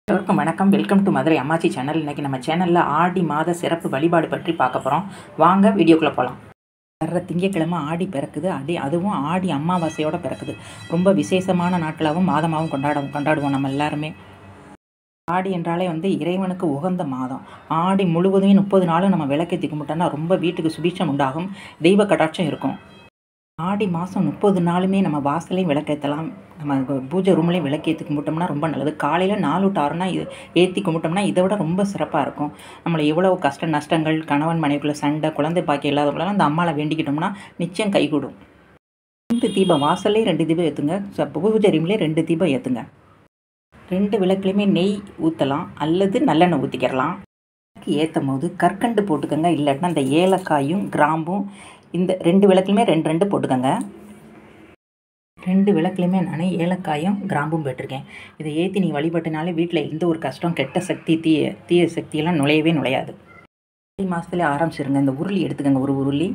எல்லோருக்கும் வணக்கம் welcome to Madurai அம்மாச்சி சேனல் இன்றைக்கி நம்ம சேனலில் ஆடி மாத சிறப்பு வழிபாடு பற்றி பார்க்க போகிறோம் வாங்க வீடியோக்குள்ளே போகலாம் வர்ற திங்கக்கிழமை ஆடி பிறக்குது அதே அதுவும் ஆடி அமாவாசையோட பிறக்குது ரொம்ப விசேஷமான நாட்களாகவும் மாதமாகவும் கொண்டாட கொண்டாடுவோம் நம்ம எல்லாருமே ஆடி என்றாலே வந்து இறைவனுக்கு உகந்த மாதம் ஆடி முழுவதுமே முப்பது நாளும் நம்ம விளக்கேற்றி கும்பிட்டோம்னா ரொம்ப வீட்டுக்கு சுபிட்சம் உண்டாகும் தெய்வ கடாட்சம் இருக்கும் ஆடி மாதம் முப்பது நாளுமே நம்ம வாசலையும் விளக்கேற்றலாம் நம்ம பூஜை ரூம்லேயும் விளக்கேற்றி கும்பிட்டோம்னா ரொம்ப நல்லது காலையில் நாலு டு ஆறுனா இது ஏற்றி கும்பிட்டோம்னா இதை விட ரொம்ப சிறப்பாக இருக்கும் நம்மளை எவ்வளோ கஷ்ட நஷ்டங்கள் கணவன் மனைவிக்குள்ள சண்டை குழந்தை பாக்கி இல்லாதவங்களெல்லாம் அந்த அம்மாவை வேண்டிக்கிட்டோம்னா நிச்சயம் கைகூடும் ரெண்டு தீபம் வாசல்லே ரெண்டு தீபம் ஏற்றுங்க ச- பூஜை ரூம்லேயே ரெண்டு தீபம் ஏற்றுங்க ரெண்டு விளக்குலையுமே நெய் ஊற்றலாம் அல்லது நல்லெண்ணெய் ஊற்றிக்கிறலாம் ஏற்றும் போது கற்கண்டு போட்டுக்கோங்க இல்லாட்டினா இந்த ஏலக்காயும் கிராம்பும் இந்த ரெண்டு விளக்குலையுமே ரெண்டு ரெண்டு போட்டுக்கோங்க ரெண்டு விளக்குலையுமே நான் ஏலக்காயும் கிராம்பும் போட்டிருக்கேன் இதை ஏற்றி நீ வழிபட்டினாலே வீட்டில் எந்த ஒரு கஷ்டம் கெட்ட சக்தி தீய தீய சக்தியெல்லாம் நுழையவே நுழையாது ஆடி மாதத்துல ஆரம்பிச்சிருங்க இந்த உருளி எடுத்துக்கோங்க ஒரு உருளி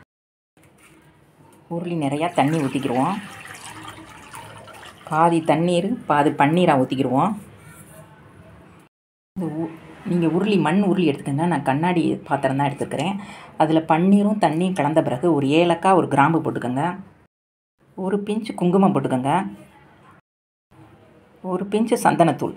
உருளி நிறையா தண்ணி ஊற்றிக்கிடுவோம் பாதி தண்ணீர் பாதி பன்னீராக ஊற்றிக்கிடுவோம் இந்த உ நீங்கள் உருளி மண் உருளி எடுத்துக்கோங்க நான் கண்ணாடி பாத்திரம் தான் எடுத்துக்கிறேன் அதில் பன்னீரும் தண்ணியும் கலந்த பிறகு ஒரு ஏலக்காய் ஒரு கிராம்பு போட்டுக்கோங்க ஒரு பிஞ்சு குங்குமம் போட்டுக்கோங்க ஒரு பிஞ்சு சந்தனத்தூள்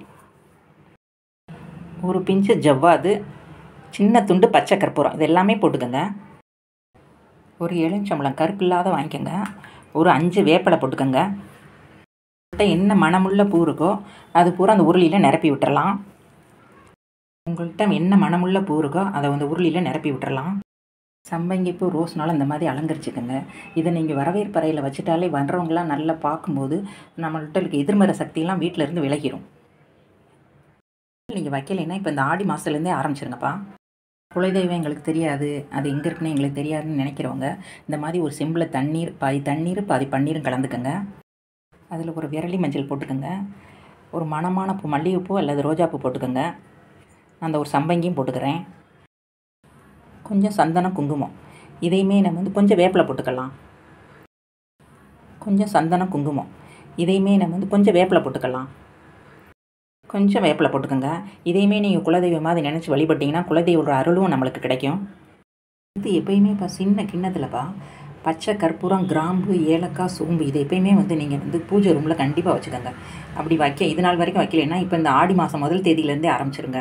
ஒரு பிஞ்சு ஜவ்வாது சின்ன துண்டு பச்சை கற்பூரம் இது எல்லாமே போட்டுக்கோங்க ஒரு எலுமிச்சம்பழம் கருப்பு இல்லாத வாங்கிக்கோங்க ஒரு அஞ்சு வேப்பிலை போட்டுக்கோங்க உங்கள்கிட்ட என்ன மணமுள்ள பூ இருக்கோ அது பூரா அந்த உருளியில் நிரப்பி விட்டுறலாம் உங்கள்கிட்ட என்ன மணமுள்ள பூ இருக்கோ அதை வந்து உருளியில் நிரப்பி விட்டுறலாம் சம்பங்கிப்பூ ரோஸ்னால இந்த மாதிரி அலங்கரிச்சுக்கோங்க இதை நீங்கள் வரவேற்பறையில் வச்சுட்டாலே வர்றவங்களாம் நல்லா பார்க்கும்போது நம்மள்கிட்ட இருக்க எதிர்மறை சக்தியெல்லாம் வீட்டில் இருந்து விலகிரும் நீங்கள் வைக்கலைன்னா இப்போ இந்த ஆடி மாதத்துலேருந்தே ஆரம்பிச்சிருங்கப்பா குலதெய்வம் எங்களுக்கு தெரியாது அது எங்கே இருக்குன்னு எங்களுக்கு தெரியாதுன்னு நினைக்கிறவங்க இந்த மாதிரி ஒரு செம்பில் தண்ணீர் பாதி தண்ணீர் பாதி பன்னீரும் கலந்துக்கோங்க அதில் ஒரு விரலி மஞ்சள் போட்டுக்கோங்க ஒரு மணமான பூ மல்லிகைப்பூ அல்லது ரோஜாப்பூ போட்டுக்கோங்க நான் அந்த ஒரு சம்பங்கியும் போட்டுக்கிறேன் கொஞ்சம் சந்தனம் குங்குமம் இதையுமே நம்ம வந்து கொஞ்சம் வேப்பிலை போட்டுக்கலாம் கொஞ்சம் சந்தனம் குங்குமம் இதையுமே நம்ம வந்து கொஞ்சம் வேப்பிலை போட்டுக்கலாம் கொஞ்சம் வேப்பிலை போட்டுக்கோங்க இதையுமே நீங்கள் குலதெய்வம் மாதிரி நினச்சி வழிபட்டிங்கன்னா குலதெய்வோட அருளும் நம்மளுக்கு கிடைக்கும் இது எப்பயுமே இப்போ சின்ன கிண்ணத்துலப்பா பச்சை கற்பூரம் கிராம்பு ஏலக்காய் சோம்பு இது எப்பயுமே வந்து நீங்கள் வந்து பூஜை ரூமில் கண்டிப்பாக வச்சுக்கோங்க அப்படி வைக்க இது நாள் வரைக்கும் வைக்கலைன்னா இப்போ இந்த ஆடி மாதம் முதல் தேதியிலேருந்தே ஆரம்பிச்சிருங்க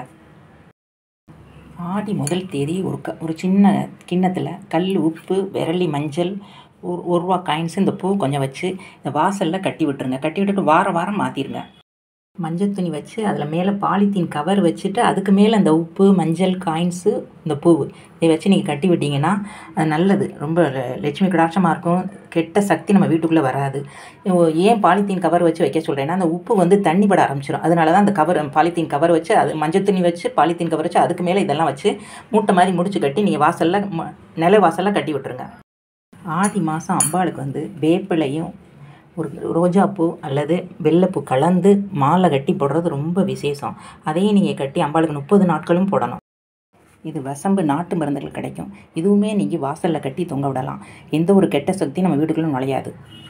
ஆடி முதல் தேதி ஒரு க ஒரு சின்ன கிண்ணத்தில் கல் உப்பு விரலி மஞ்சள் ஒரு ஒரு ரூபா காயின்ஸ் இந்த பூ கொஞ்சம் வச்சு இந்த வாசலில் கட்டி விட்டுருங்க கட்டி விட்டுட்டு வாரம் வாரம் மாற்றிருங்க மஞ்சள் துணி வச்சு அதில் மேலே பாலித்தீன் கவர் வச்சுட்டு அதுக்கு மேலே இந்த உப்பு மஞ்சள் காயின்ஸு இந்த பூவு இதை வச்சு நீங்கள் கட்டி விட்டீங்கன்னா அது நல்லது ரொம்ப ல- லட்சுமி கடாட்சமாக இருக்கும் கெட்ட சக்தி நம்ம வீட்டுக்குள்ளே வராது ஓ, ஏன் பாலித்தீன் கவர் வச்சு வைக்க சொல்கிறேன்னா அந்த உப்பு வந்து தண்ணி பட ஆரம்பிச்சிடும் அதனால தான் அந்த கவர் பாலித்தீன் கவர் வச்சு அது மஞ்சள் துணி வச்சு பாலித்தீன் கவர் வச்சு அதுக்கு மேலே இதெல்லாம் வச்சு மூட்டை மாதிரி முடிச்சு கட்டி நீங்கள் வாசலில் ம- நில வாசலில் கட்டி விட்டுருங்க ஆடி மாதம் அம்பாளுக்கு வந்து வேப்பிலையும் ஒரு ரோஜாப்பூ அல்லது வெள்ளைப்பூ கலந்து மாலை கட்டி போடுறது ரொம்ப விசேஷம் அதையும் நீங்கள் கட்டி அம்பாளுக்கு முப்பது நாட்களும் போடணும் இது வசம்பு நாட்டு மருந்துகள் கிடைக்கும் இதுவுமே நீங்கள் வாசலில் கட்டி தொங்க விடலாம் எந்த ஒரு கெட்ட சக்தியும் நம்ம வீட்டுக்குள்ள நுழையாது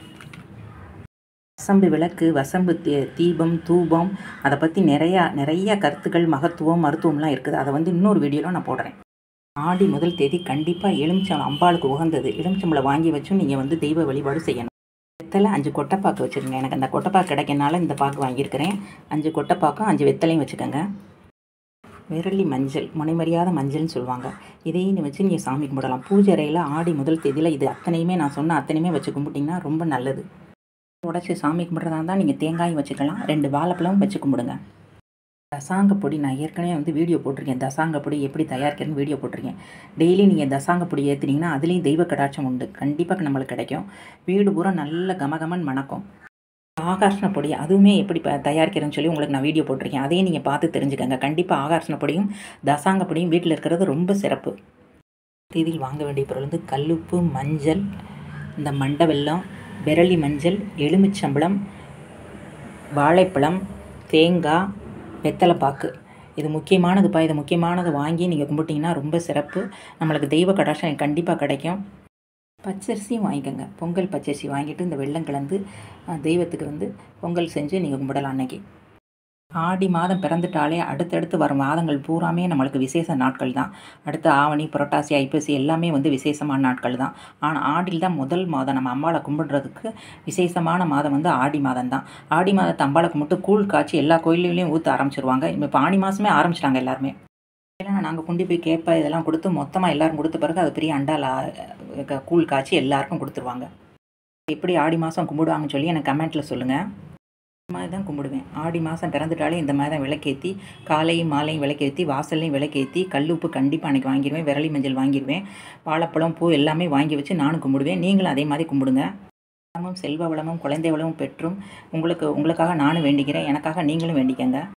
வசம்பு விளக்கு வசம்பு தீ- தீபம் தூபம் அதை பற்றி நிறையா நிறைய கருத்துக்கள் மகத்துவம் மருத்துவம்லாம் இருக்குது அதை வந்து இன்னொரு வீடியோவில் நான் போடுறேன் ஆடி முதல் தேதி கண்டிப்பாக எலுமிச்சம் அம்பாளுக்கு உகந்தது எலுமிச்சம்பளை வாங்கி வச்சும் நீங்கள் வந்து தெய்வ வழிபாடு செய்யணும் வெத்தலை அஞ்சு கொட்டைப்பாக்கு வச்சுருங்க எனக்கு அந்த கொட்டைப்பாக்கு கிடைக்கனால இந்த பாக்கு வாங்கியிருக்கிறேன் அஞ்சு கொட்டைப்பாக்கும் அஞ்சு வெத்தலையும் வச்சுக்கோங்க விரலி மஞ்சள் முனைமறியாத மஞ்சள்னு சொல்லுவாங்க இதையும் வச்சு நீங்கள் சாமி கும்பிடலாம் பூஜை அறையில் ஆடி முதல் தேதியில் இது அத்தனையுமே நான் சொன்ன அத்தனையுமே வச்சு கும்பிட்டிங்கன்னா ரொம்ப நல்லது உடச்சி சாமி கும்பிட்றதா இருந்தால் நீங்கள் தேங்காயும் வச்சுக்கலாம் ரெண்டு வாழைப்பழமும் வச்சு கும்பிடுங்க தசாங்க பொடி நான் ஏற்கனவே வந்து வீடியோ போட்டிருக்கேன் தசாங்க பொடி எப்படி தயாரிக்கிறதுன்னு வீடியோ போட்டிருக்கேன் டெய்லி நீங்கள் தசாங்க பொடி ஏற்றுனீங்கன்னா அதுலேயும் தெய்வ கடாட்சம் உண்டு கண்டிப்பாக நம்மளுக்கு கிடைக்கும் வீடு பூரா நல்ல கமகமன் மணக்கும் ஆகாஷ்ண பொடி அதுவுமே எப்படி ப தயாரிக்கிறேன்னு சொல்லி உங்களுக்கு நான் வீடியோ போட்டிருக்கேன் அதையும் நீங்கள் பார்த்து தெரிஞ்சுக்கங்க கண்டிப்பாக ஆகாஷ்ண பொடியும் தசாங்க பொடியும் வீட்டில் இருக்கிறது ரொம்ப சிறப்பு தேதியில் வாங்க வேண்டிய பொருள் வந்து கல்லுப்பு மஞ்சள் இந்த மண்டை வெல்லம் விரலி மஞ்சள் எலுமிச்சம்பழம் வாழைப்பழம் தேங்காய் வெத்தலைப்பாக்கு இது முக்கியமானதுப்பா இது முக்கியமானது வாங்கி நீங்கள் கும்பிட்டிங்கன்னா ரொம்ப சிறப்பு நம்மளுக்கு தெய்வ கடாட்சம் கண்டிப்பாக கிடைக்கும் பச்சரிசியும் வாங்கிக்கோங்க பொங்கல் பச்சரிசி வாங்கிட்டு இந்த வெல்லம் கலந்து அஹ், தெய்வத்துக்கு வந்து பொங்கல் செஞ்சு நீங்கள் கும்பிடலாம் அன்னைக்கு ஆடி மாதம் பிறந்துட்டாலே அடுத்தடுத்து வரும் மாதங்கள் பூராமே நம்மளுக்கு விசேஷ நாட்கள் தான் அடுத்து ஆவணி புரட்டாசி ஐப்பசி எல்லாமே வந்து விசேஷமான நாட்கள் தான் ஆனால் ஆடியில் தான் முதல் மாதம் நம்ம அம்பாளை கும்பிடுறதுக்கு விசேஷமான மாதம் வந்து ஆடி மாதம் தான் ஆடி மாதத்தை அம்பாளை கும்பிட்டு கூழ் காய்ச்சி எல்லா கோயில்லையும் ஊற்ற ஆரம்பிச்சிருவாங்க இப்போ ஆடி மாதமே ஆரம்பிச்சிட்டாங்க எல்லாருமே இதெல்லாம் நாங்கள் கொண்டு போய் கேப்ப இதெல்லாம் கொடுத்து மொத்தமாக எல்லாரும் கொடுத்த பிறகு அது பெரிய அண்டால க- கூழ் காய்ச்சி எல்லாருக்கும் கொடுத்துருவாங்க எப்படி ஆடி மாதம் கும்பிடுவாங்கன்னு சொல்லி எனக்கு கமெண்ட்டில் சொல்லுங்கள் இந்த மாதிரி தான் கும்பிடுவேன் ஆடி மாதம் பிறந்துட்டாலே இந்த மாதிரி தான் விளக்கேற்றி காலையும் மாலையும் விளக்கேற்றி வாசல்லையும் விளக்கேற்றி கல்லுப்பு கண்டிப்பாக அன்றைக்கி வாங்கிடுவேன் விரலி மஞ்சள் வாங்கிடுவேன் வாழைப்பழம் பூ எல்லாமே வாங்கி வச்சு நானும் கும்பிடுவேன் நீங்களும் அதே மாதிரி கும்பிடுங்க வளமும் செல்வ வளமும் குழந்தை வளமும் பெற்றும் உங்களுக்கு உங்களுக்காக நானும் வேண்டிக்கிறேன் எனக்காக நீங்களும் வேண்டிக்கங்க